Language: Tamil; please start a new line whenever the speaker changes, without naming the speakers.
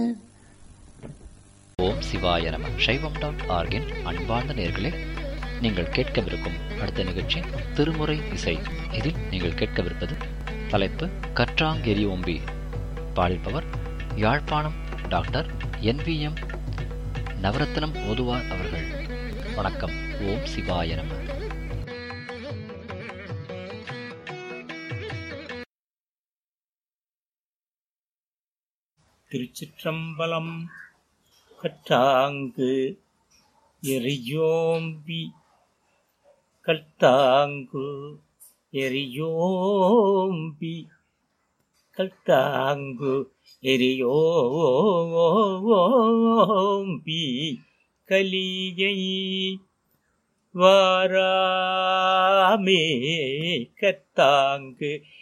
ஓம் சிவாய நம சைவம் டாட் ஆர்கின் அன்பார்ந்த நேர்களே நீங்கள் கேட்கவிருக்கும் அடுத்த நிகழ்ச்சி திருமுறை இசை இதில் நீங்கள் கேட்கவிருப்பது தலைப்பு கற்றாங்கெரி ஓம்பி பாடிப்பவர் யாழ்ப்பாணம் டாக்டர் என்விஎம் நவரத்னம் ஓதுவார் அவர்கள் வணக்கம் ஓம் சிவாய நம
திருச்சிற்றம்பலம் கற்றாங்கு எரியோம்பி கல்தாங்கு எரியோம்பி கல்தாங்கு எரியோம்பி கலியை வாராமே கத்தாங்கு